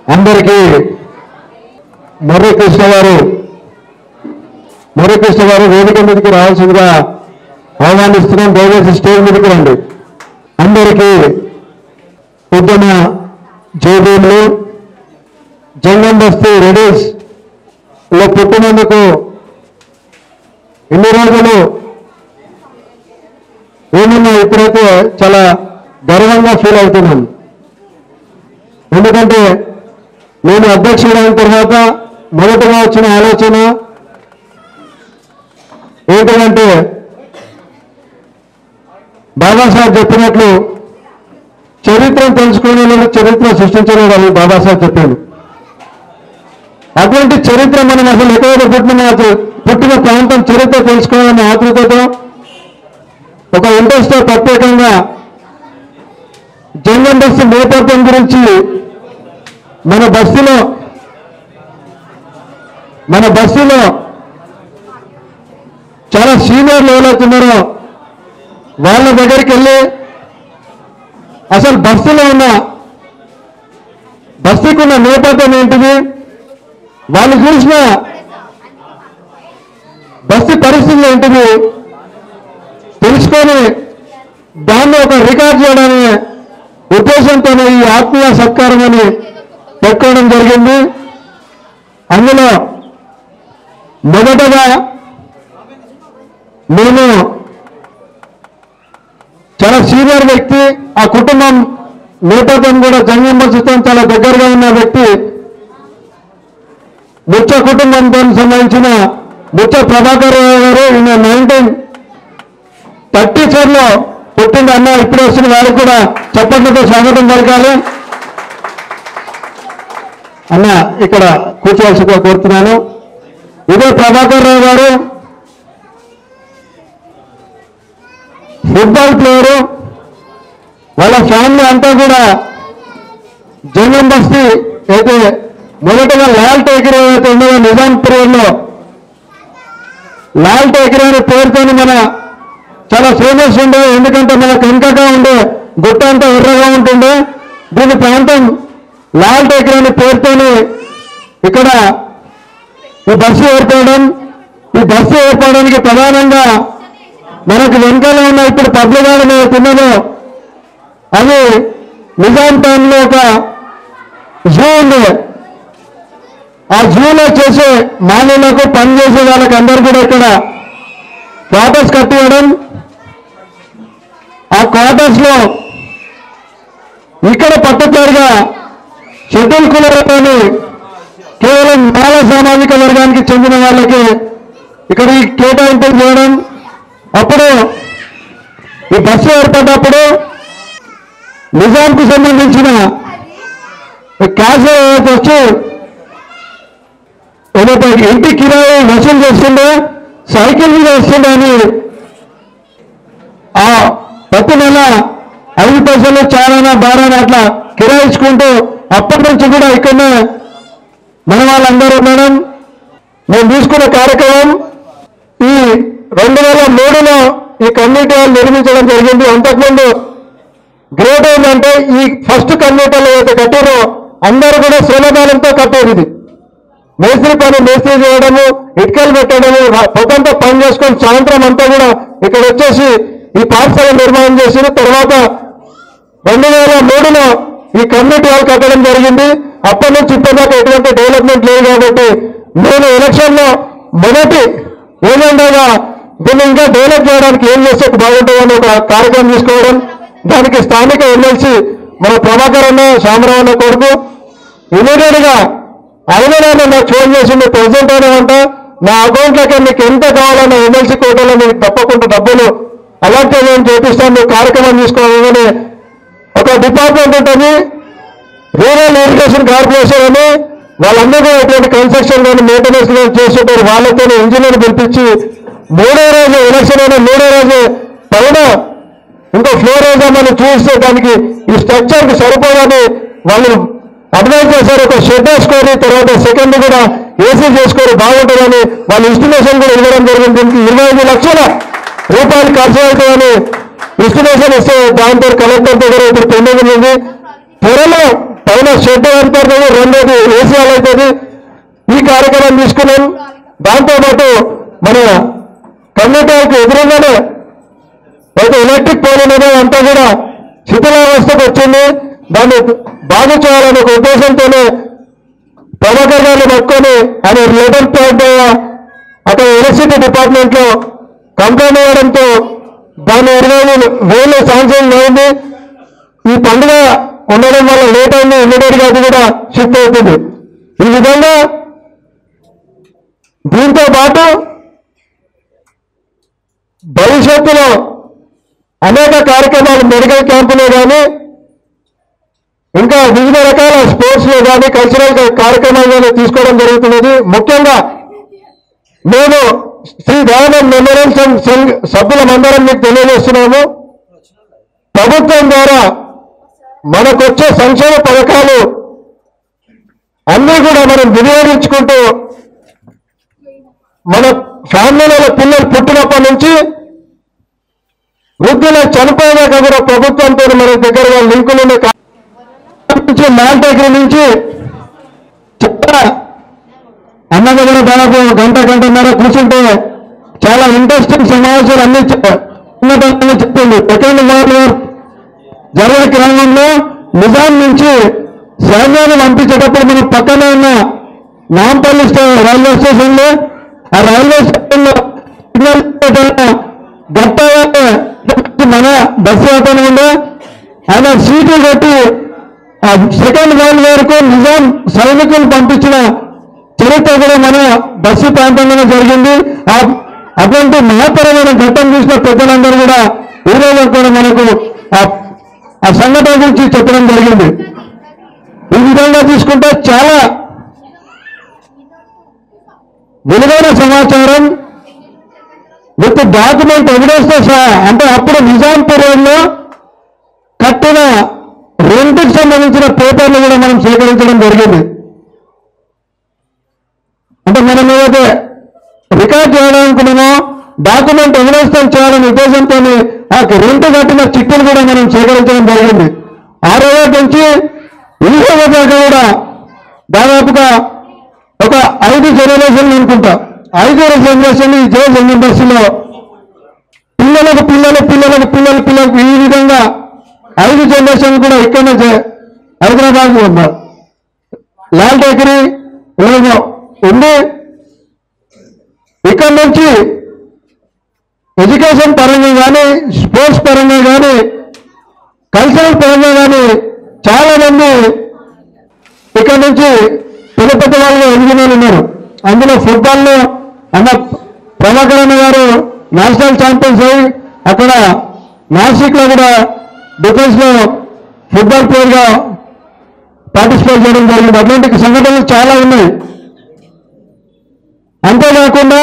అందరికీ మురళీకృష్ణ గారు మురళీకృష్ణ గారు వేదిక మీదకి రావాల్సిందిగా ఆహ్వానిస్తున్నాం దయచేసి స్టేజ్ మీదకి రండి అందరికీ పొద్దున జయదేవులు జంగం బస్తీ రెడీస్ లో పుట్టినందుకు ఎన్ని రోజులు ఏమన్నా ఇప్పుడైతే చాలా గర్వంగా ఫీల్ అవుతున్నాను ఎందుకంటే నేను అధ్యక్షుడు అయిన తర్వాత మొదటగా వచ్చిన ఆలోచన ఏంటంటే బాబాసాహెబ్ చెప్పినట్లు చరిత్రను తెలుసుకునే వాళ్ళు చరిత్ర సృష్టించలేడు అని బాబాసాహెబ్ చెప్పాడు అటువంటి చరిత్ర మనం అసలు ఎక్కడ పుట్టిన పుట్టిన ప్రాంతం చరిత్ర తెలుసుకోవాలనే ఆతృతతో ఒక ఇంట్రెస్ట్ ప్రత్యేకంగా జంగం బస్సు నేపథ్యం గురించి మన బస్సులో మన బస్సులో చాలా సీనియర్లు ఎవరైతున్నారో వాళ్ళ దగ్గరికి వెళ్ళి అసలు బస్సులో ఉన్న బస్సుకు ఉన్న నేపథ్యం ఏంటిది వాళ్ళు చూసిన బస్సు పరిస్థితులు ఏంటిది తెలుసుకొని దాన్ని ఒక రికార్డ్ చేయడమే ఉద్దేశంతోనే ఈ ఆత్మీయ సత్కారం అని పెట్టుకోవడం జరిగింది అందులో మొదటగా నేను చాలా సీనియర్ వ్యక్తి ఆ కుటుంబం నేపథ్యం కూడా జంగం బస్సుతో చాలా దగ్గరగా ఉన్న వ్యక్తి ముచ్చ కుటుంబంతో సంబంధించిన ముచ్చ ప్రభాకర్ రావు గారు ఈయన నైన్టీన్ థర్టీ ఫోర్లో పుట్టింది అన్న ఇప్పుడు వస్తున్న వారికి కూడా చప్పట్లతో స్వాగతం పలకాలి అన్న ఇక్కడ కూర్చోవలసిగా కోరుతున్నాను ఇదే ప్రభాకర్ రావు గారు ఫుట్బాల్ ప్లేయరు వాళ్ళ ఫ్యామిలీ అంతా కూడా జంగం బస్తీ అయితే మొదటగా లాల్ టేకరీ ఏదైతే ఉన్నదో నిజాంపూర్లో లాల్ టేకరీ అనే పేరుతోని మన చాలా ఫేమస్ ఉండే ఎందుకంటే మన కంకగా ఉండే గుట్ట అంతా ఎర్రగా ఉంటుండే దీని ప్రాంతం లాల్ టేకరీ అనే పేరుతోని ఇక్కడ ఈ బస్సు ఏర్పడడం ఈ బస్సు ఏర్పడడానికి ప్రధానంగా మనకు వెనకాల ఉన్న ఇప్పుడు పబ్లిక్ గార్డెన్ ఏదైతే ఉన్నదో అది నిజాం టైంలో ఒక జూ ఉంది ఆ జూలో చేసే మానవులకు పనిచేసే వాళ్ళకి అందరూ కూడా ఇక్కడ క్వార్టర్స్ కట్టివ్వడం ఆ క్వార్టర్స్ లో ఇక్కడ పట్టుదారిగా షెడ్యూల్ కులతోని కేవలం మాల సామాజిక వర్గానికి చెందిన వాళ్ళకి ఇక్కడ ఈ కేటాయింపులు చేయడం అప్పుడు ఈ బస్సు ఏర్పడ్డప్పుడు నిజాంకు సంబంధించిన క్యాష్ ఏదైతే వచ్చి ఏదైతే ఇంటి కిరాయి వసూలు చేస్తుండే సైకిల్ మీద వస్తుండే అని ఆ ప్రతి నెల ఐదు పైసలు చాలానా బారానా అట్లా కిరాయించుకుంటూ అప్పటి నుంచి కూడా ఇక్కడనే మన వాళ్ళందరూ ఉండడం మేము తీసుకున్న కార్యక్రమం ఈ రెండు వేల మూడులో ఈ కమ్యూనిటీ హాల్ నిర్మించడం జరిగింది అంతకుముందు గ్రేట్ ఏంటంటే ఈ ఫస్ట్ కమ్యూనిటీలో ఏదైతే కట్టారో అందరూ కూడా శ్రమదానంతో కట్టారు ఇది మేస్త్రి పని మేస్త్రి చేయడము ఇటుకలు పెట్టడము పొద్దంతా పని చేసుకొని సాయంత్రం అంతా కూడా ఇక్కడ వచ్చేసి ఈ పాఠశాల నిర్మాణం చేసిన తర్వాత రెండు వేల మూడులో ఈ కమ్యూనిటీ హాల్ కట్టడం జరిగింది అప్పటి నుంచి ఇప్పటిదాకా ఎటువంటి డెవలప్మెంట్ లేదు కాబట్టి నేను ఎలక్షన్ లో మొదటి ఏజెండాగా దీన్ని ఇంకా డెవలప్ చేయడానికి ఏం చేస్తే బాగుంటుందని ఒక కార్యక్రమం తీసుకోవడం దానికి స్థానిక ఎమ్మెల్సీ మన ప్రభాకర్ అన్న శామరావు అన్న కొడుకు ఇమీడియట్ గా అయినా నేను నాకు ఫోన్ చేసింది ప్రెసిడెంట్ అయినామంట నా అకౌంట్లోకి నీకు ఎంత కావాలన్న ఎమ్మెల్సీ కోటలో నీకు తప్పకుండా డబ్బులు అలాంటి నేను చేపిస్తాను నువ్వు కార్యక్రమం తీసుకోవాలని ఒక డిపార్ట్మెంట్ ఉంటుంది రూరల్ ఇరిగేషన్ కార్పొరేషన్ అని వాళ్ళందరూ ఇటువంటి కన్స్ట్రక్షన్ కానీ మెయింటెనెన్స్ కానీ చేస్తుంటారు వాళ్ళతో ఇంజనీర్ పిలిపించి మూడో రోజు ఎలక్షన్ అయిన మూడో రోజు పైన ఇంకో ఫ్లోర్ వేద్దామని చూస్తే దానికి ఈ స్ట్రక్చర్ కి సరిపోదని వాళ్ళు అడ్వైజ్ చేశారు ఒక షెడ్ వేసుకొని తర్వాత సెకండ్ కూడా ఏసీ చేసుకొని బాగుంటుందని వాళ్ళ ఇన్స్టిమేషన్ కూడా ఇవ్వడం జరిగింది దీనికి ఇరవై ఐదు లక్షల రూపాయలు ఖర్చు అవుతుందని ఇన్స్టిమేషన్ ఇస్తే దాంతో కలెక్టర్ దగ్గర ఇప్పుడు పెండింగ్ ఉంది త్వరలో పైన షెడ్ ఏర్పడుతుంది రెండోది ఏసీ హాల్ అవుతుంది ఈ కార్యక్రమం తీసుకున్నాం దాంతోపాటు మన కమ్యూనిటీకి ఎదురుగానే అయితే ఎలక్ట్రిక్ పోల్ అనేది అంతా కూడా శిథిలావస్థకు వచ్చింది దాన్ని బాగు చేయాలనే ఒక ఉద్దేశంతోనే ప్రభాకర్ గారిని పట్టుకొని ఆయన లేబర్ ప్లాంట్ అక్కడ ఎలక్ట్రిసిటీ డిపార్ట్మెంట్ లో కంప్లైంట్ ఇవ్వడంతో దాని ఇరవై వేలు వేలు శాంక్షన్ అయింది ఈ పండుగ ఉండడం వల్ల లేట్ అయింది ఇమ్మీడియట్ గా అది కూడా షిఫ్ట్ అవుతుంది ఈ విధంగా దీంతో పాటు భవిష్యత్తులో అనేక కార్యక్రమాలు మెడికల్ క్యాంపులో కానీ ఇంకా వివిధ రకాల స్పోర్ట్స్ లో కానీ కల్చరల్ కార్యక్రమాలు కానీ తీసుకోవడం జరుగుతున్నది ముఖ్యంగా మేము శ్రీ దయానంద్ మెమోరియల్ సంఘ్ సంఘ్ సభ్యులమందరం మీకు తెలియజేస్తున్నాము ప్రభుత్వం ద్వారా మనకొచ్చే సంక్షేమ పథకాలు అన్నీ కూడా మనం వినియోగించుకుంటూ మన ఫ్యామిలీలో పిల్లలు పుట్టినప్పటి నుంచి వృద్ధులు చనిపోయాక కూడా ప్రభుత్వంతో మన దగ్గరగా లింకులు ఉండే కా- నుంచి మాల్ దగ్గర నుంచి చాలా అన్న దగ్గర దాదాపు గంట గంటన్నర కూర్చుంటే చాలా ఇంట్రెస్టింగ్ సమావేశాలు అన్ని చె- ఉన్నతన్ని చెప్పింది సెకండ్ వరల్డ్ వార్ జరిగిన క్రమంలో నిజాం నుంచి సైన్యాన్ని పంపించేటప్పుడు మనం పక్కనే ఉన్న నాంపల్లి స్టే- రైల్వే స్టేషన్ లో ఆ రైల్వే స్టేషన్ లో సిగ్నల్ పెట్టిన గట్ట మన బస్సు అతను ఉండే ఆయన సీట్లు కొట్టి ఆ సెకండ్ వరల్డ్ వార్కు నిజాం సైనికులు పంపించిన చరిత్ర కూడా మన బస్సు ప్రాంతంలోనే జరిగింది ఆ అటువంటి మహత్తరమైన ఘట్టం చూసిన పెద్దలందరూ కూడా ఈ రోజు కూడా మనకు ఆ- ఆ సంఘటన గురించి చెప్పడం జరిగింది ఈ విధంగా తీసుకుంటే చాలా విలువైన సమాచారం విత్ డాక్యుమెంట్ ఎవిడెన్స్ తో సహా అంటే అప్పుడు నిజాం పీరియడ్లో కట్టిన రెంట్కి సంబంధించిన పేపర్లు కూడా మనం సేకరించడం జరిగింది అంటే మనం ఏదైతే రికార్డ్ చేయాలనుకున్నామో డాక్యుమెంట్ ఎవిడెన్స్ తో చేయాలనే ఉద్దేశంతో ఆ రెంట్ కట్టిన చిక్కులు కూడా మనం సేకరించడం జరిగింది ఆ రోజు నుంచి ఈ రోజు దాకా కూడా దాదాపుగా ఒక ఐదు జనరేషన్లు అనుకుంటా ఐదు జనరేషన్ ఈ జే యూనివర్సిటీలో పిల్లలకు పిల్లలు పిల్లలకు పిల్లలు పిల్లలకు ఈ విధంగా ఐదు జనరేషన్ కూడా ఇక్కడనే చే- హైదరాబాద్ ఉన్నారు లాల్ టేకరీ ఏమో ఉంది ఇక్కడ నుంచి ఎడ్యుకేషన్ పరంగా కానీ స్పోర్ట్స్ పరంగా కానీ కల్చరల్ పరంగా కానీ చాలా మంది ఇక్కడ నుంచి పెద్ద పెద్ద వాళ్ళు ఎదిగిన వాళ్ళు ఉన్నారు అందులో ఫుట్బాల్లో అన్న ప్రభాకర్ అన్న గారు నేషనల్ ఛాంపియన్స్ అయి అక్కడ నాసిక్ లో కూడా డిఫెన్స్ లో ఫుట్బాల్ ప్లేయర్ గా పార్టిసిపేట్ చేయడం జరిగింది అట్లాంటి సంఘటనలు చాలా ఉన్నాయి అంతేకాకుండా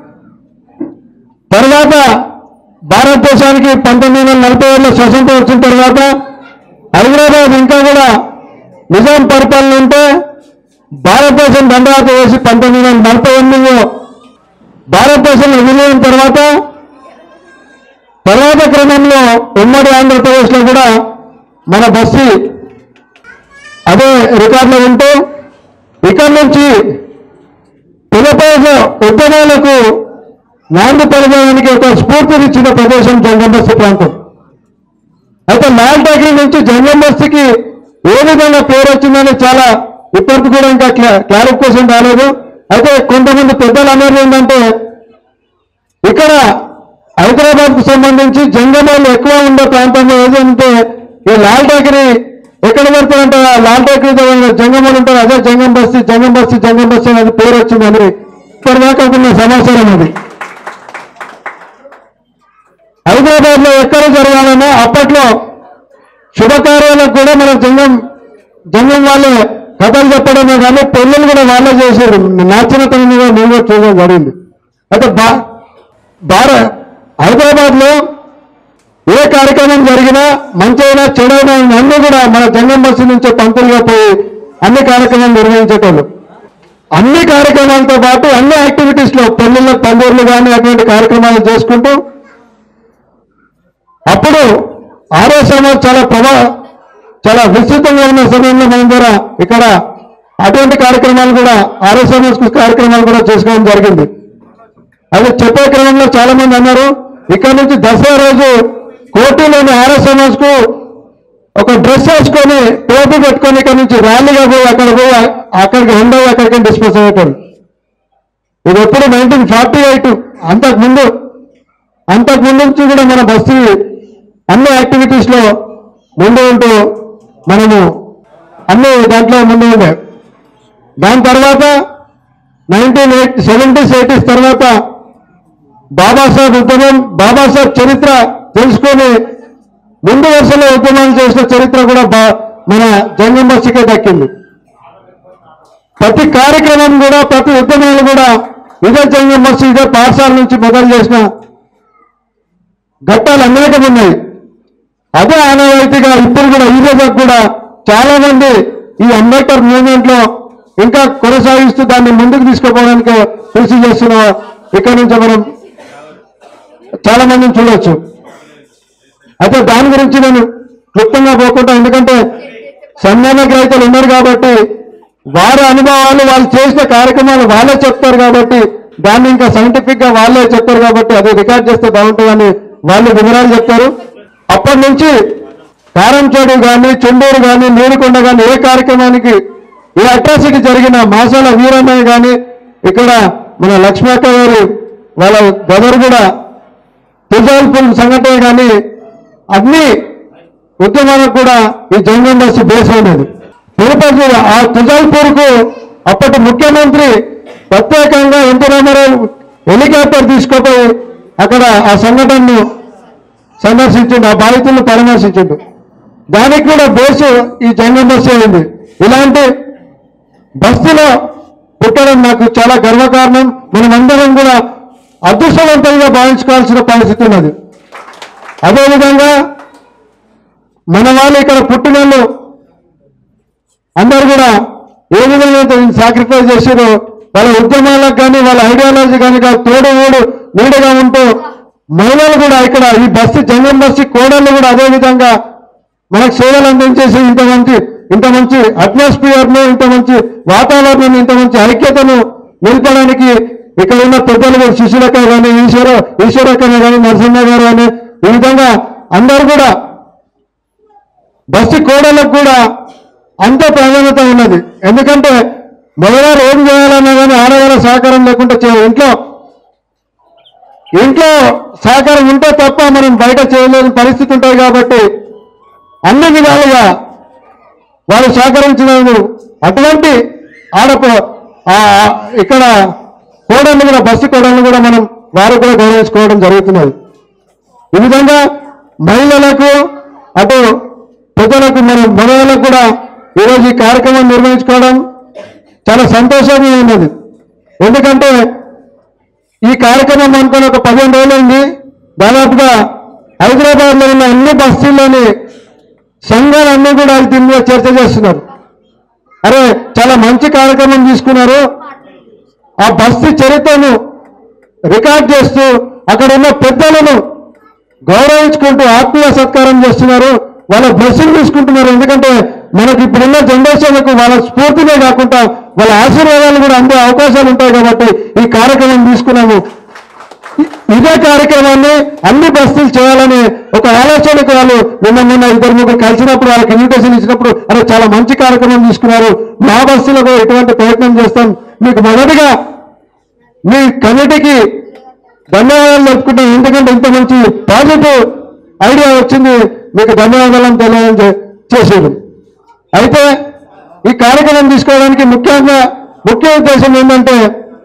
తర్వాత భారతదేశానికి పంతొమ్మిది వందల నలభై ఏడులో స్వతంత్రం వచ్చిన తర్వాత హైదరాబాద్ ఇంకా కూడా నిజాం పరిపాలన ఉంటే భారతదేశం దండయాత్ర వేసి పంతొమ్మిది వందల నలభై ఎనిమిదిలో భారతదేశంలో విలీనం తర్వాత తర్వాత క్రమంలో ఉమ్మడి ఆంధ్రప్రదేశ్లో కూడా మన బస్సు అదే రికార్డులో ఉంటూ ఇక్కడి నుంచి పిలపేస ఉద్యమాలకు నాంది పడడానికి ఒక స్ఫూర్తినిచ్చిన ప్రదేశం జంగంబస్తి ప్రాంతం అయితే లాల్టాగిరి నుంచి జంగంబస్తికి ఏ విధంగా పేరు వచ్చిందని చాలా ఇప్పటికి కూడా ఇంకా క్లా- క్లారిఫికేషన్ రాలేదు అయితే కొంతమంది పెద్దలు అనేది ఏంటంటే ఇక్కడ హైదరాబాద్ కు సంబంధించి జంగమాలు ఎక్కువ ఉండే ప్రాంతంలో ఏదంటే ఈ లాల్ టాకరీ ఎక్కడ పెడతారంటే ఆ లాల్ టాకరీ దగ్గర జంగమాలు ఉంటారు అదే జంగం బస్తి జంగం బస్తి జంగం బస్తి అనేది పేరు వచ్చిందని ఇప్పటిదాకా ఉన్న సమాచారం అది హైదరాబాద్ లో ఎక్కడ జరగాలన్నా అప్పట్లో శుభకార్యాలకు కూడా మనం జంగం జంగం వాళ్ళు కథలు చెప్పడమే కానీ పెళ్ళిళ్ళు కూడా వాళ్ళే చేశారు నాచినతనం మీద మేము కూడా చూడడం జరిగింది అయితే బా భారత్ హైదరాబాద్ లో ఏ కార్యక్రమం జరిగినా మంచైనా చెడైనా అన్ని కూడా మన జంగం బస్సు నుంచే పంతులుగా పోయి అన్ని కార్యక్రమాలు నిర్వహించేటోళ్ళు అన్ని కార్యక్రమాలతో పాటు అన్ని యాక్టివిటీస్ లో పెళ్లిళ్ళ పందిర్లు కానీ అటువంటి కార్యక్రమాలు చేసుకుంటూ అప్పుడు ఆర్య సమాజ్ చాలా ప్రభా చాలా విస్తృతంగా ఉన్న సమయంలో మనం కూడా ఇక్కడ అటువంటి కార్యక్రమాలు కూడా ఆర్ఎస్ఎంఎస్ కార్యక్రమాలు కూడా చేసుకోవడం జరిగింది అది చెప్పే క్రమంలో చాలా మంది అన్నారు ఇక్కడ నుంచి దసరా రోజు కోటిలోని ఆర్ఎస్ఎంఎస్ కు ఒక డ్రెస్ వేసుకొని టోపీ పెట్టుకొని ఇక్కడ నుంచి ర్యాలీగా పోయి అక్కడ పోయి అక్కడికి ఎండ్ అయ్యి అక్కడికి డిస్పోజ్ అయ్యేటాడు ఇది ఎప్పుడు నైన్టీన్ ఫార్టీ ఎయిట్ అంతకు ముందు అంతకు ముందు నుంచి కూడా మన బస్తీ అన్ని యాక్టివిటీస్ లో ముందు ఉంటూ మనము అన్ని దాంట్లో ముందు ఉండే దాని తర్వాత నైన్టీన్ ఎయిట్ సెవెంటీస్ ఎయిటీస్ తర్వాత బాబాసాహెబ్ ఉద్యమం బాబాసాహెబ్ చరిత్ర తెలుసుకొని ముందు వరుసలో ఉద్యమాలు చేసిన చరిత్ర కూడా బా- మన జంగం బస్సుకే దక్కింది ప్రతి కార్యక్రమం కూడా ప్రతి ఉద్యమాలు కూడా ఇదే జంగం బస్సు ఇదే పాఠశాల నుంచి మొదలు చేసిన ఘట్టాలు అనేకం ఉన్నాయి అదే ఆనవాయితీగా ఇప్పుడు కూడా ఈ రోజు కూడా చాలా మంది ఈ అంబేద్కర్ మూవ్మెంట్ లో ఇంకా కొనసాగిస్తూ దాన్ని ముందుకు తీసుకుపోవడానికి కృషి చేస్తున్న ఇక్కడ నుంచి మనం చాలా మందిని చూడొచ్చు అయితే దాని గురించి నేను క్లుప్తంగా పోకుండా ఎందుకంటే సంధాన గ్రహీతలు ఉన్నారు కాబట్టి వారి అనుభవాలు వాళ్ళు చేసిన కార్యక్రమాలు వాళ్ళే చెప్తారు కాబట్టి దాన్ని ఇంకా సైంటిఫిక్ గా వాళ్ళే చెప్తారు కాబట్టి అది రికార్డ్ చేస్తే బాగుంటుందని వాళ్ళు వివరాలు చెప్తారు అప్పటి నుంచి కారంచేడు కానీ చెండూరు కానీ నీరుకొండ కానీ ఏ కార్యక్రమానికి ఏ అట్రాసిటీ జరిగిన మాసాల వీరన్నయ్య కానీ ఇక్కడ మన లక్ష్మక్క గారు వాళ్ళ బ్రదర్ కూడా తుజాల్పూర్ సంఘటన కానీ అన్ని ఉద్యమాలకు కూడా ఈ జంగం బస్సు బేస్ అయినది తిరుపతి ఆ తుజాల్పూర్ కు అప్పటి ముఖ్యమంత్రి ప్రత్యేకంగా ఎన్టీ రామారావు హెలికాప్టర్ తీసుకుపోయి అక్కడ ఆ సంఘటనను సందర్శించిండు ఆ బాధితులను పరామర్శించిండు దానికి కూడా బేసు ఈ జంగం బస్సు అయింది ఇలాంటి బస్తీలో పుట్టడం నాకు చాలా గర్వకారణం మనమందరం కూడా అదృష్టవంతంగా భావించుకోవాల్సిన పరిస్థితి ఉన్నది అదేవిధంగా మన వాళ్ళు ఇక్కడ పుట్టిన వాళ్ళు అందరు కూడా ఏ విధంగా సాక్రిఫైస్ చేసారో వాళ్ళ ఉద్యమాలకు కానీ వాళ్ళ ఐడియాలజీ కానీ తోడు ఓడు నీడగా ఉంటూ మహిళలు కూడా ఇక్కడ ఈ బస్సు జంగం బస్సు కోడళ్ళు కూడా అదే విధంగా మనకు సేవలు అందించేసి ఇంత మంచి ఇంత మంచి అట్మాస్ఫియర్ ను ఇంత మంచి వాతావరణం ఇంత మంచి ఐక్యతను నిలపడానికి ఇక్కడ ఉన్న పెద్దలు శిశులక్క కానీ ఈశ్వర ఈశ్వరక్క కానీ నరసింహ గారు కానీ ఈ విధంగా అందరూ కూడా బస్సు కోడలకు కూడా అంత ప్రాధాన్యత ఉన్నది ఎందుకంటే మగవారు ఏం చేయాలన్నా కానీ ఆడవాళ్ళ సహకారం లేకుండా చే ఇంట్లో ఇంట్లో సహకారం ఉంటే తప్ప మనం బయట చేయలేని పరిస్థితి ఉంటుంది కాబట్టి అన్ని విధాలుగా వారు సహకరించినందుకు అటువంటి ఆడప ఆ ఆ- ఇక్కడ కోడళ్ళు కూడా బస్సు కోడళ్ళు కూడా మనం వారు కూడా గౌరవించుకోవడం జరుగుతున్నది ఈ విధంగా మహిళలకు అటు పెద్దలకు మన మగవాళ్ళకు కూడా ఈరోజు ఈ కార్యక్రమం నిర్వహించుకోవడం చాలా సంతోషంగా ఉన్నది ఎందుకంటే ఈ కార్యక్రమం అనుకుని ఒక పదిహేను రోజులైంది దాదాపుగా హైదరాబాద్ లో ఉన్న అన్ని బస్తీల్లోని సంఘాలన్నీ కూడా దీని మీద చర్చ చేస్తున్నారు అరే చాలా మంచి కార్యక్రమం తీసుకున్నారు ఆ బస్తీ చరిత్రను రికార్డ్ చేస్తూ అక్కడ ఉన్న పెద్దలను గౌరవించుకుంటూ ఆత్మీయ సత్కారం చేస్తున్నారు వాళ్ళ బ్లెస్సింగ్ తీసుకుంటున్నారు ఎందుకంటే మనకి ఇప్పుడున్న జనరేషన్లకు వాళ్ళ స్ఫూర్తినే కాకుండా వాళ్ళ ఆశీర్వాదాలు కూడా అందే అవకాశాలు ఉంటాయి కాబట్టి ఈ కార్యక్రమం తీసుకున్నాము ఇ- ఇదే కార్యక్రమాన్ని అన్ని బస్తీలు చేయాలని ఒక ఆలోచనకు వాళ్ళు నిన్న మొన్న ఇద్దరు ముగ్గురు కలిసినప్పుడు వాళ్ళకి ఇన్విటేషన్ ఇచ్చినప్పుడు అరే చాలా మంచి కార్యక్రమం తీసుకున్నారు మా బస్తీలకు ఎటువంటి ప్రయత్నం చేస్తాం మీకు మొదటిగా మీ కమిటీకి ధన్యవాదాలు చెప్పుకుంటాం ఎందుకంటే ఇంత మంచి పాజిటివ్ ఐడియా వచ్చింది మీకు ధన్యవాదాలను తెలియజే చేశారు అయితే ఈ కార్యక్రమం తీసుకోవడానికి ముఖ్యంగా ముఖ్య ఉద్దేశం ఏంటంటే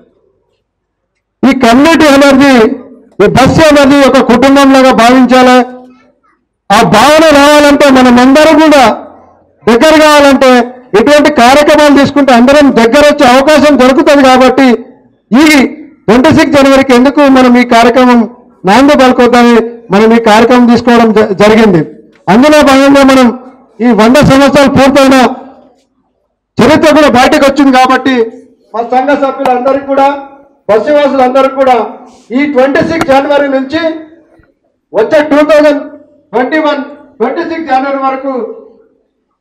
ఈ కమ్యూనిటీ అనేది ఈ బస్సు అనేది ఒక కుటుంబంలాగా భావించాలి ఆ భావన రావాలంటే మనం అందరం కూడా దగ్గర కావాలంటే ఇటువంటి కార్యక్రమాలు తీసుకుంటే అందరం దగ్గర వచ్చే అవకాశం దొరుకుతుంది కాబట్టి ఈ ట్వంటీ సిక్స్ జనవరికి ఎందుకు మనం ఈ కార్యక్రమం నాంది పలుకొద్దని మనం ఈ కార్యక్రమం తీసుకోవడం జ- జరిగింది అందులో భాగంగా మనం ఈ వంద సంవత్సరాలు పూర్తయిన చరిత్ర కూడా బయటకు వచ్చింది కాబట్టి మా సంఘ సభ్యులందరికీ కూడా బస్సువాసులందరికీ కూడా ఈ ట్వంటీ సిక్స్ జనవరి నుంచి వచ్చే two thousand twenty one twenty six జనవరి వరకు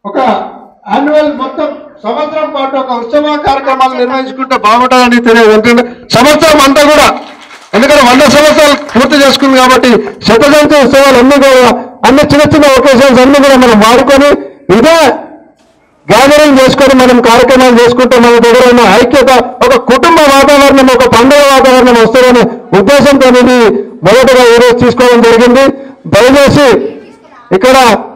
ఒక యాన్యువల్ మొత్తం సంవత్సరం పాటు ఒక ఉత్సవ కార్యక్రమాలు నిర్వహించుకుంటే బాగుంటుందని తెలియదు సంవత్సరం అంతా కూడా ఎందుకంటే వంద సంవత్సరాలు పూర్తి చేసుకుంది కాబట్టి శత జయంతి ఉత్సవాలు అన్ని కూడా అన్ని చిన్న చిన్న ఒకేషన్స్ అన్ని కూడా మనం వాడుకొని ఇదే గ్యాదరింగ్ చేసుకొని మనం కార్యక్రమాలు చేసుకుంటే మన దగ్గర ఉన్న ఐక్యత ఒక కుటుంబ వాతావరణం ఒక పండుగ వాతావరణం వస్తుందనే ఉద్దేశంతో ఇది మొదటగా ఈరోజు తీసుకోవడం జరిగింది దయచేసి ఇక్కడ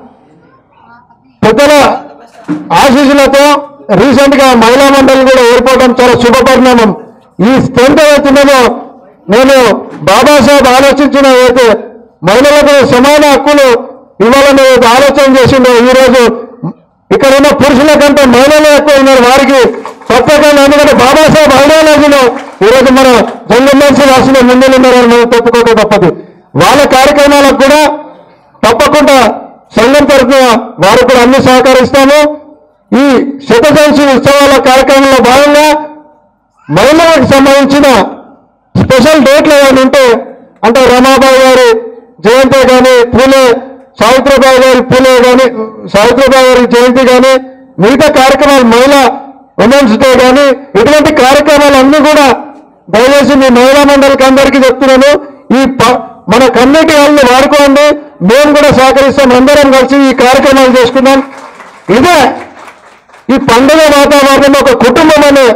పెద్దల ఆశీస్సులతో రీసెంట్ గా మహిళా మండలి కూడా ఏర్పడడం చాలా శుభపరిణామం ఈ స్ట్రెంత్ ఏదైతున్నదో నేను బాబాసాహెబ్ ఆలోచించిన ఏదైతే మహిళలకు సమాన హక్కులు ఇవ్వాలని ఏదైతే ఆలోచన చేసిందో ఈ రోజు ఇక్కడ ఉన్న పురుషుల కంటే మహిళలు ఎక్కువ ఉన్నారు వారికి ప్రత్యేకంగా ఎందుకంటే బాబాసాహెబ్ ఐడియాలజీలో ఈరోజు మన జంగమేసి రాసిన ముందు ఉన్నారని మనం చెప్పుకోక తప్పదు వాళ్ళ కార్యక్రమాలకు కూడా తప్పకుండా సంఘం తరఫున వారు కూడా అన్ని సహకరిస్తాము ఈ శతజయంతి ఉత్సవాల కార్యక్రమంలో భాగంగా మహిళలకు సంబంధించిన స్పెషల్ డేట్లు ఏమైనా ఉంటే అంటే రమాబాయి గారి జయంతి కానీ పూలే సావిత్రిబాయి గారి పూలే కానీ సావిత్రిబాయి గారి జయంతి కానీ మిగతా కార్యక్రమాలు మహిళా ఉమెన్స్ డే కానీ ఇటువంటి కార్యక్రమాలు అన్ని కూడా దయచేసి మీ మహిళా మండలికి అందరికీ చెప్తున్నాను ఈ ప- మన కమ్యూనిటీ వాళ్ళని వాడుకోండి మేము కూడా సహకరిస్తాం అందరం కలిసి ఈ కార్యక్రమాలు చేసుకుందాం ఇదే ఈ పండుగ వాతావరణం ఒక కుటుంబం అనే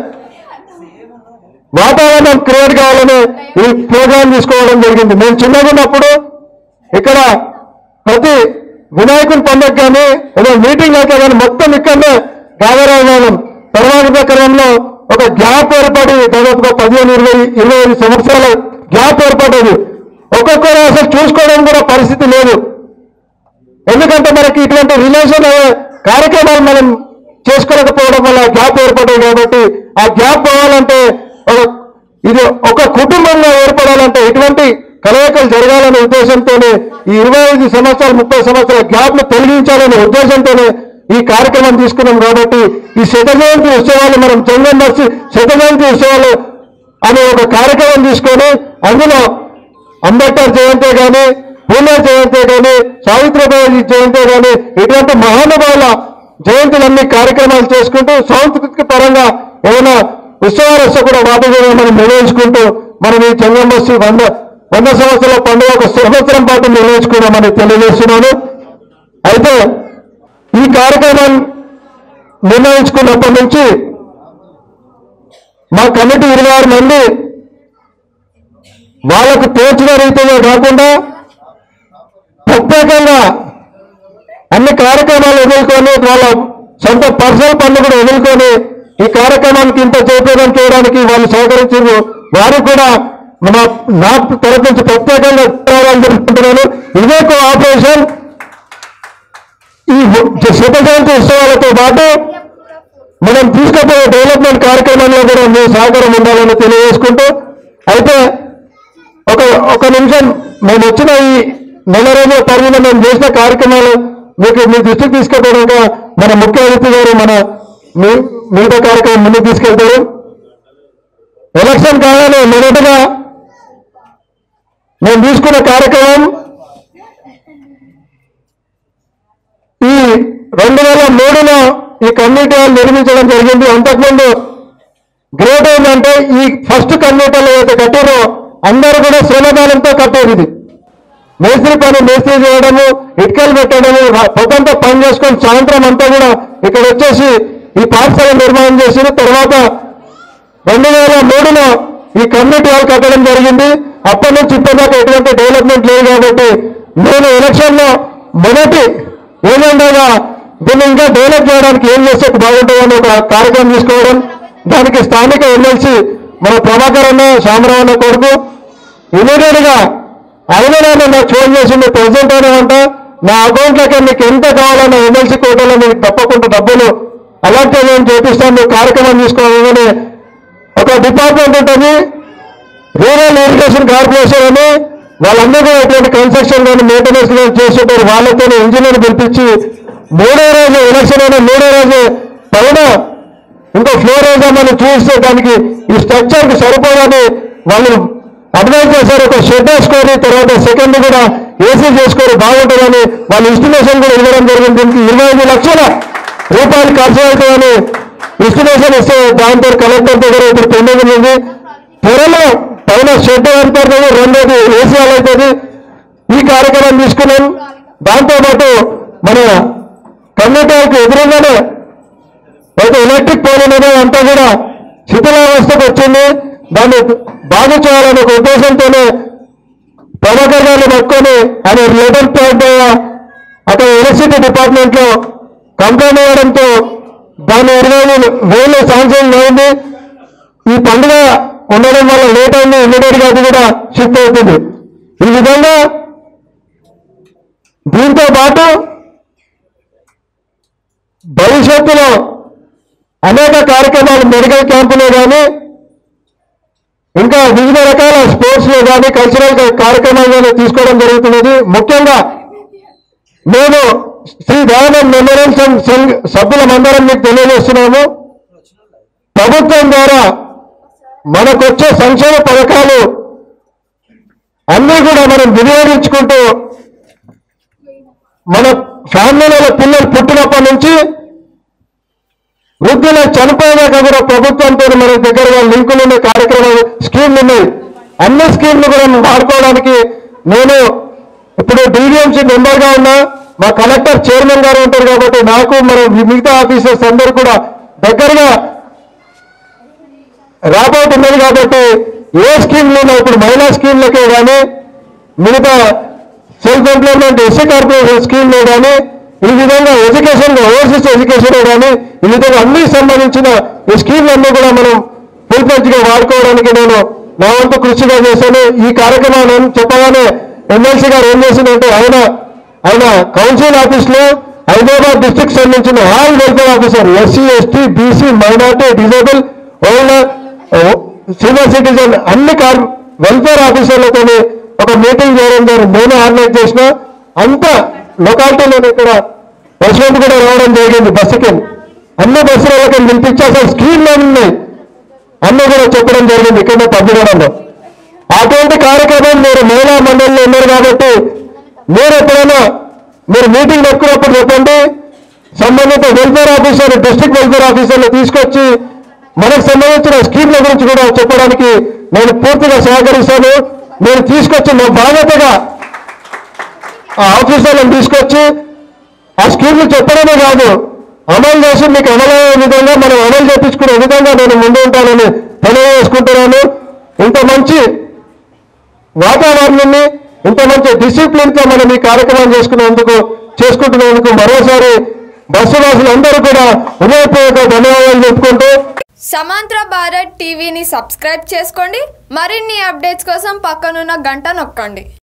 వాతావరణం క్రియేట్ కావాలని ఈ ప్రోగ్రాం తీసుకోవడం జరిగింది మేము చిన్నగా ఉన్నప్పుడు ఇక్కడ ప్రతి వినాయకుని పండుగ కానీ ఏదో మీటింగ్ అయితే కానీ మొత్తం ఇక్కడనే గ్యాదర్ అయినాం తర్వాత క్రమంలో ఒక గ్యాప్ ఏర్పడి దాదాపుగా పదిహేను ఇరవై ఇరవై ఐదు సంవత్సరాల గ్యాప్ ఏర్పడ్డది ఒక్కొక్కరు అసలు చూసుకోవడం కూడా పరిస్థితి లేదు ఎందుకంటే మనకి ఇటువంటి రిలేషన్ అయ్యే కార్యక్రమాలు మనం చేసుకోలేకపోవడం వల్ల గ్యాప్ ఏర్పడ్డాయి కాబట్టి ఆ గ్యాప్ పోవాలంటే ఒక ఇది ఒక కుటుంబంగా ఏర్పడాలంటే ఇటువంటి కలయికలు జరగాలనే ఉద్దేశంతోనే ఈ ఇరవై ఐదు సంవత్సరాలు ముప్పై సంవత్సరాల గ్యాప్ ను తొలగించాలనే ఉద్దేశంతోనే ఈ కార్యక్రమం తీసుకున్నాం కాబట్టి ఈ శత జయంతి ఉత్సవాలు మనం జంగం బస్సి శత జయంతి ఉత్సవాలు అనే ఒక కార్యక్రమం తీసుకొని అందులో అంబేద్కర్ జయంతి కానీ పూలే జయంతి కానీ సావిత్రిబాయి జయంతి కానీ ఇటువంటి మహానుభావుల జయంతులన్నీ కార్యక్రమాలు చేసుకుంటూ సాంస్కృతిక పరంగా ఏమైనా ఉత్సవాలు వస్తే కూడా వాటి కూడా మనం నిర్వహించుకుంటూ మనం ఈ జంగం బస్సు వంద వంద సంవత్సరాల పండుగ ఒక సంవత్సరం పాటు నిర్వహించుకున్నామని తెలియజేస్తున్నాను అయితే ఈ కార్యక్రమం నిర్ణయించుకున్నప్పటి నుంచి మా కమిటీ ఇరవై ఆరు మంది వాళ్ళకు తోచిన రీతిలో కాకుండా ప్రత్యేకంగా అన్ని కార్యక్రమాలు వదులుకొని వాళ్ళ సొంత పర్సనల్ పనులు కూడా వదులుకొని ఈ కార్యక్రమానికి ఇంత జయప్రదం చేయడానికి వాళ్ళు సహకరించారు వారికి కూడా మన నా తరపు నుంచి ప్రత్యేకంగా ధన్యవాదాలు తెలుపుకుంటున్నాను ఇదే ఆపరేషన్ ఈ శత జయంతి ఉత్సవాలతో పాటు మనం తీసుకుపోయే డెవలప్మెంట్ కార్యక్రమంలో కూడా మీ సహకారం ఉండాలని తెలియజేసుకుంటూ అయితే ఒక ఒక నిమిషం మేము వచ్చిన ఈ నెల రోజుల పరిధిలో మేము చేసిన కార్యక్రమాలు మీకు మీ దృష్టికి తీసుకెళ్ళడానికి మన ముఖ్య అతిథి గారు మన మీ- మిగతా కార్యక్రమం ముందుకు తీసుకెళ్తారు ఎలక్షన్ కాగానే మొదటగా మేము తీసుకున్న కార్యక్రమం ఈ రెండు వేల మూడులో ఈ కమ్యూనిటీ హాల్ నిర్మించడం జరిగింది అంతకుముందు గ్రేట్ ఏంటంటే ఈ ఫస్ట్ కమ్యూనిటీలో ఏదైతే కట్టారో అందరూ కూడా శ్రమదానంతో కట్టారు ఇది మేస్త్రి పని మేస్త్రి చేయడము ఇటుకలు పెట్టడము పొద్దంతా పని చేసుకొని సాయంత్రం అంతా కూడా ఇక్కడ వచ్చేసి ఈ పాఠశాల నిర్మాణం చేసి తర్వాత రెండు వేల మూడులో ఈ కమ్యూనిటీ హాల్ కట్టడం జరిగింది అప్పటి నుంచి ఇప్పటిదాకా ఎటువంటి డెవలప్మెంట్ లేదు కాబట్టి నేను ఎలక్షన్ లో మొదటి ఏజెండాగా దీన్ని ఇంకా డెవలప్ చేయడానికి ఏం చేస్తే బాగుంటుందని ఒక కార్యక్రమం తీసుకోవడం దానికి స్థానిక ఎమ్మెల్సీ మన ప్రభాకర్ అన్న శామరావు అన్న కొడుకు ఇమీడియట్ గా అయినా నేను నాకు ఫోన్ చేసింది ప్రెసిడెంట్ అయినామంట నా అకౌంట్లోకి మీకు ఎంత కావాలన్న ఎమ్మెల్సీ కోటలో మీకు తప్పకుండా డబ్బులు అలాంటి నేను చేపిస్తాను మీరు కార్యక్రమం తీసుకోవాలని ఒక డిపార్ట్మెంట్ ఉంటుంది రూరల్ ఇరిగేషన్ కార్పొరేషన్ అని వాళ్ళందరూ కూడా ఇటువంటి కన్స్ట్రక్షన్ కానీ మెయింటెనెన్స్ కానీ చేస్తుంటారు వాళ్ళతో ఇంజనీర్ పిలిపించి మూడో రోజు ఎలక్షన్ అయిన మూడో రోజు పైన ఇంకో ఫ్లోర్ వేద్దామని చూస్తే దానికి ఈ స్ట్రక్చర్ కి సరిపోదని వాళ్ళు అడ్వైజ్ చేశారు ఒక షెడ్ వేసుకొని తర్వాత సెకండ్ కూడా ఏసీ చేసుకొని బాగుంటుందని వాళ్ళ ఇన్స్టిమేషన్ కూడా ఇవ్వడం జరిగింది దీనికి ఇరవై ఐదు లక్షల రూపాయలు ఖర్చు అవుతామని ఎస్టిమేషన్ ఇస్తే దాంతో కలెక్టర్ దగ్గర ఇప్పుడు పెండింగ్ ఉంది త్వరలో పైన షెడ్ ఏర్పడుతుంది రెండోది ఏసీ హాల్ అవుతుంది ఈ కార్యక్రమం తీసుకున్నాం దాంతోపాటు మన కమ్యూనిటీకి ఎదురుగానే అయితే ఎలక్ట్రిక్ పోల్ అనేది అంతా కూడా శిథిలావస్థకు వచ్చింది దాన్ని బాగు చేయాలనే ఒక ఉద్దేశంతోనే ప్రభాకర్ గారిని పట్టుకొని ఆయన లెటర్ ప్యాడ్ అక్కడ ఎలక్ట్రిసిటీ డిపార్ట్మెంట్ లో కంప్లైంట్ ఇవ్వడంతో దాని ఇరవై వేలు వేలు శాంక్షన్ అయింది ఈ పండుగ ఉండడం వల్ల లేట్ అయింది ఇమ్మీడియట్ గా అది కూడా షిఫ్ట్ అవుతుంది ఈ విధంగా దీంతో పాటు భవిష్యత్తులో అనేక కార్యక్రమాలు మెడికల్ క్యాంపులో కానీ ఇంకా వివిధ రకాల స్పోర్ట్స్ లో కానీ కల్చరల్ కార్యక్రమాలు కానీ తీసుకోవడం జరుగుతున్నది ముఖ్యంగా మేము శ్రీ దయానంద్ మెమోరియల్ సంఘ్ సంఘ్ సభ్యులమందరం మీకు తెలియజేస్తున్నాము ప్రభుత్వం ద్వారా మనకొచ్చే సంక్షేమ పథకాలు అన్నీ కూడా మనం వినియోగించుకుంటూ మన ఫ్యామిలీలో పిల్లలు పుట్టినప్పటి నుంచి వృద్ధులు చనిపోయాక కూడా ప్రభుత్వంతో మన దగ్గరగా లింకులు ఉన్న కార్యక్రమాలు స్కీమ్లు ఉన్నాయి అన్ని స్కీమ్లు కూడా వాడుకోవడానికి నేను ఇప్పుడు డివిఎంసీ మెంబర్గా ఉన్నా మా కలెక్టర్ చైర్మన్ గారు ఉంటారు కాబట్టి నాకు మన మిగతా ఆఫీసర్స్ అందరూ కూడా దగ్గరగా రాబోతున్నది కాబట్టి ఏ స్కీమ్లు ఉన్నా ఇప్పుడు మహిళా స్కీమ్లకే కానీ మిగతా సెల్ఫ్ ఎంప్లాయ్మెంట్ ఎస్సీ కార్పొరేషన్ స్కీమ్లో కానీ ఈ విధంగా ఎడ్యుకేషన్ ఓవర్సీస్ ఎడ్యుకేషన్ కానీ ఈ విధంగా అన్ని సంబంధించిన ఈ స్కీమ్లన్నీ కూడా మనం ఫుల్ గా వాడుకోవడానికి నేను నా వంతు కృషిగా చేశాను ఈ కార్యక్రమాన్ని చెప్పగానే ఎమ్మెల్సీ గారు ఏం చేసిందంటే ఆయన ఆయన కౌన్సిల్ ఆఫీస్ లో హైదరాబాద్ డిస్ట్రిక్ట్ సంబంధించిన all welfare officer SC ST BC minority disable older senior citizen అన్ని కార్ వెల్ఫేర్ ఆఫీసర్లతో ఒక మీటింగ్ చేయడం జరిగింది నేను ఆర్గనైజ్ చేసిన అంత లొకాలిటీలో ఇక్కడ ప్రెసిడెంట్ కూడా రావడం జరిగింది బస్సుకి అన్ని బస్సులకి పిలిపించి అసలు స్కీమ్లు ఉన్నాయి అన్నీ కూడా చెప్పడం జరిగింది ఇక్కడ తగ్గిడంలో అటువంటి కార్యక్రమం మీరు మహిళా మండలిలో ఉన్నారు కాబట్టి మీరు ఎప్పుడైనా మీరు మీటింగ్ పెట్టుకున్నప్పుడు చెప్పండి సంబంధిత వెల్ఫేర్ ఆఫీసర్ డిస్ట్రిక్ట్ వెల్ఫేర్ ఆఫీసర్లు తీసుకొచ్చి మనకు సంబంధించిన స్కీమ్ల గురించి కూడా చెప్పడానికి నేను పూర్తిగా సహకరిస్తాను నేను తీసుకొచ్చి నా బాధ్యతగా ఆ ఆఫీసర్లను తీసుకొచ్చి ఆ స్కీమ్లు చెప్పడమే కాదు అమలు చేసి మీకు అమలయ్యే విధంగా మనం అమలు చేపించుకునే విధంగా నేను ముందు ఉంటానని తెలియజేసుకుంటున్నాను ఇంత మంచి వాతావరణాన్ని ఇంత మంచి డిసిప్లిన్ తో మనం ఈ కార్యక్రమం చేసుకునేందుకు చేసుకుంటున్నందుకు మరోసారి బస్సు వాసులందరూ కూడా హృదయపూర్వక ధన్యవాదాలు చెప్పుకుంటూ సమాంతర భారత్ టీవీని సబ్స్క్రైబ్ చేసుకోండి మరిన్ని అప్డేట్స్ కోసం పక్కనున్న గంట నొక్కండి